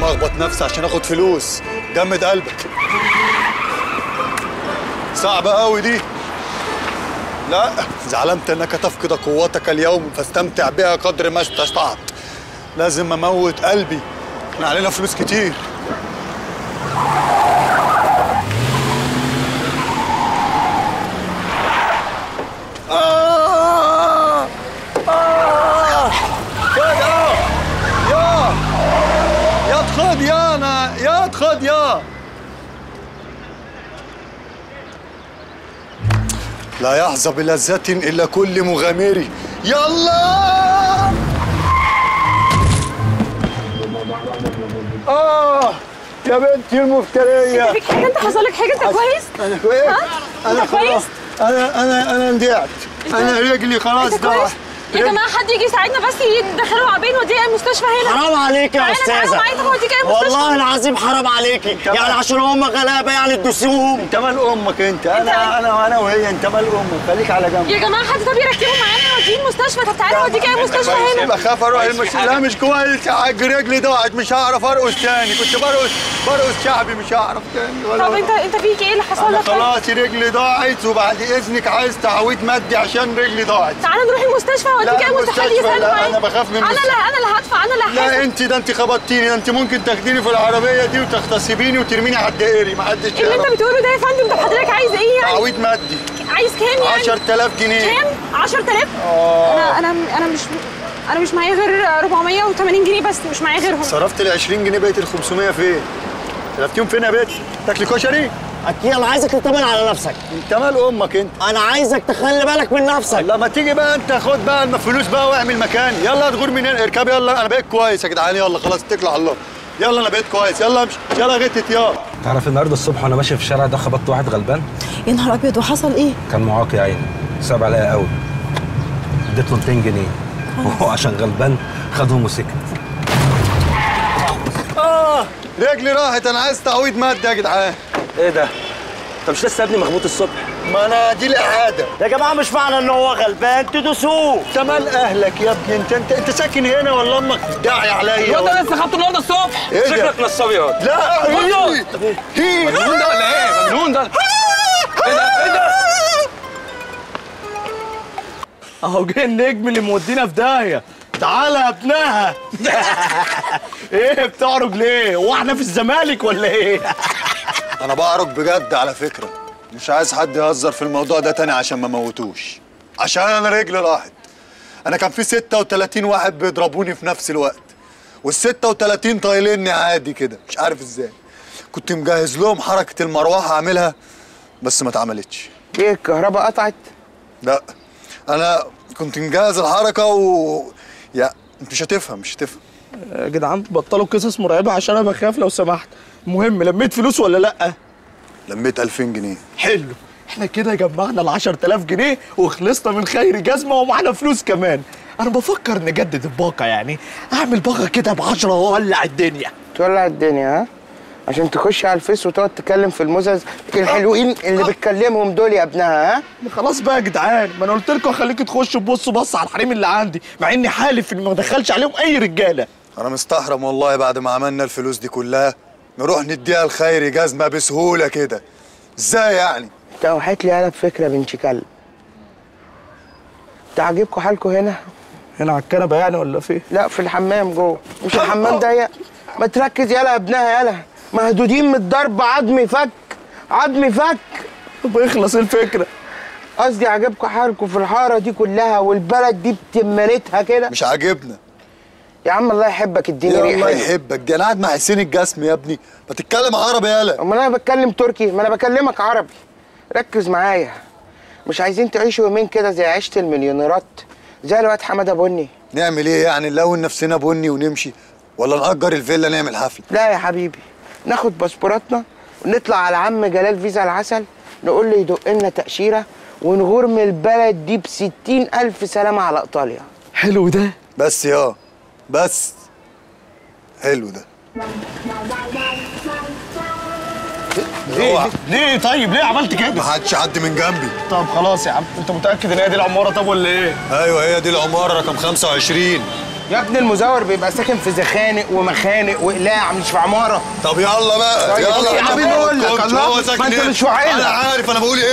لازم اخبط نفسي عشان اخد فلوس جمد قلبك صعبة قوي دي لا زعلمت انك تفقد قوتك اليوم فاستمتع بها قدر ما استطعت لازم اموت قلبي احنا علينا فلوس كتير آه! آه! خد آه! يا يا خد يا انا يا خد يا لا يحظى بلذة إلا كل مغامري يلا آه يا بنتي المفترية فيك حاجه انت حصل لك حاجه انت كويس أنا كويس ها؟ أنا أنت كويس؟ خلاص أنا أنا أنا ندعت أنا رجلي خلاص انت كويس ضاعت يا جماعه حد يجي يساعدنا بس يدخلوا عبين وديه المستشفى هنا حرام عليك يا تعالى تعالى استاذه معايا طب اوديك اي مستشفى والله العظيم حرام عليكي يعني عشان هم غلابه يعني تدوسيهم أنت مال أمك أنت أنا أنا أنا وهي أنت مال أمك خليك على جنب يا جماعه حد طب يركبوا معانا نوديه المستشفى طب تعالى اوديك اي مستشفى هنا يبقى خاف اروح المستشفى لا مش كويس رجلي ضاعت مش هعرف ارقص تاني كنت برقص برقص شعبي مش هعرف تاني ولا طب انت انت فيك ايه اللي حصل انا لك طيب؟ خلاص رجلي ضاعت وبعد اذنك عايز تعويض مادي عشان رجلي ضاعت تعالى نروح المستشفى واوديك لا، اي مستشفى حد المستشفى يساعد لا، معايا أنا بخاف من انا المستشفى. لا انا اللي هدفع انا اللي لا هحاسب انت ده انت خبطتيني ده انت ممكن تاخديني في العربيه دي وتغتصبيني وترميني على الدائري ما حدش اللي انت يعرف بتقوله ده يا فندم طب حضرتك عايز ايه يعني تعويض مادي عايز كام يعني 10000 جنيه كام 10000 انا انا انا مش انا مش معايا غير 480 جنيه بس مش معايا غيرهم صرفت ال 20 جنيه بقيت ال 500 فين؟ صرفتيهم فين يا بنت؟ تاكلي كشري؟ اكيد انا عايزك تطمن على نفسك انت مال امك انت انا عايزك تخلي بالك من نفسك لا ما تيجي بقى انت خد بقى الفلوس بقى واعمل مكاني يلا تغور من هنا اركب يلا انا بقيت كويس يا جدعان يلا خلاص اتكلوا على الله يلا انا بقيت كويس يلا امشي يلا غتت يلا تعرف النهارده الصبح وانا ماشي في الشارع ده خبطت واحد غلبان يا نهار ابيض وحصل ايه؟ كان معاق يا عيني صعب عليا قوي اديت له 200 جنيه وهو عشان غلبان خدهم وسكت اه رجلي راحت انا عايز تعويض مادي يا جدعان ايه ده؟ انت مش لسه ابني مخبوط الصبح ما انا دي الاعاده يا جماعه مش معنى ان هو غلبان تدوسوه انت مال اهلك يا ابني انت انت, انت ساكن هنا ولا امك داعي عليا الواد ولا- ده لسه خدته النهارده الصبح إيه ده؟ شكلك نصاب يا واد لا هي هي مجنون ده ولا ايه؟ مجنون ده ايه ده؟ ايه ده؟ اهو جه النجم اللي مودينا في داهيه تعالى يا ابنها ايه بتعرج ليه؟ هو احنا في الزمالك ولا ايه؟ انا بعرج بجد على فكره مش عايز حد يهزر في الموضوع ده تاني عشان ما موتوش عشان انا رجلي راحت انا كان في 36 واحد بيضربوني في نفس الوقت وال 36 طايليني عادي كده مش عارف ازاي كنت مجهز لهم حركه المروحه اعملها بس ما اتعملتش ايه الكهرباء قطعت لا انا كنت مجهز الحركه و يا انت مش هتفهم مش هتفهم يا جدعان بطلوا قصص مرعبه عشان انا بخاف لو سمحت المهم لميت فلوس ولا لا؟ لميت 2000 جنيه حلو احنا كده جمعنا ال 10000 جنيه وخلصنا من خير جزمه ومعانا فلوس كمان انا بفكر نجدد الباقه يعني اعمل باقه كده ب 10 واولع الدنيا تولع الدنيا ها عشان تخش على الفيس وتقعد تكلم في المزز الحلوين اللي بتكلمهم دول يا ابنها ها خلاص بقى يا جدعان ما انا قلت لكم اخليكم تخشوا تبصوا بص على الحريم اللي عندي مع اني حالف اني ما ادخلش عليهم اي رجاله انا مستحرم والله بعد ما عملنا الفلوس دي كلها نروح نديها الخير جزمه بسهوله كده ازاي يعني انت اوحيت لي انا بفكره بنت كلب تعجبكم حالكم هنا هنا على الكنبه يعني ولا في لا في الحمام جوه مش الحمام ضيق ما تركز يلا يا ابنها يلا مهدودين من الضرب عظمي فك عظمي فك طب اخلص إيه الفكره قصدي عجبكم حالكم في الحاره دي كلها والبلد دي بتمنتها كده مش عاجبنا يا عم الله يحبك اديني يا ريحه الله يحبك دي انا قاعد مع حسين الجسم يا ابني ما تتكلم عربي يالا امال انا بتكلم تركي ما انا بكلمك عربي ركز معايا مش عايزين تعيشوا يومين كده زي عيشه المليونيرات زي الواد حماده بني نعمل ايه يعني نلون نفسنا بني ونمشي ولا نأجر الفيلا نعمل حفله لا يا حبيبي ناخد باسبوراتنا ونطلع على عم جلال فيزا العسل نقول له يدق لنا تأشيرة ونغور من البلد دي بستين ألف سلامة على إيطاليا حلو ده بس يا بس حلو ده ليه ليه طيب ليه عملت كده ما حدش عدي من جنبي طب خلاص يا عم انت متاكد ان هي دي العماره طب ولا ايه ايوه هي دي العماره رقم 25 يا ابني المزور بيبقى ساكن في زخانق ومخانق وقلاع مش في عماره طب يلا بقى طيب، يلا يا حبيبي ما أقول لك، تكونش الله، هو ما ساكن أنت إيه؟ مش واعي انا لك. عارف انا بقول ايه